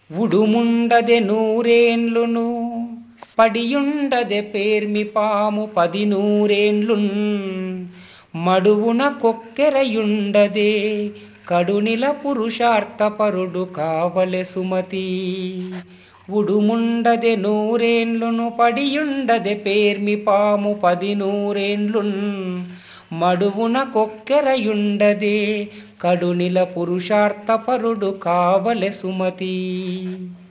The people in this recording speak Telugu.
ఉడుముండదె నూరేండ్లును పడియుండదె పేర్మి పాము పది నూరేండ్లున్ మడువున కొక్కెరయుండదే కడునిల పురుషార్థపరుడు కావలె సుమతి ఉడుముండదె నూరేండ్లును పడియుండదె పేర్మి పాము పది నూరేండ్లున్ మడువున కొక్కెరయుండదే కడునిల పురుషార్థపరుడు కావలె సుమతి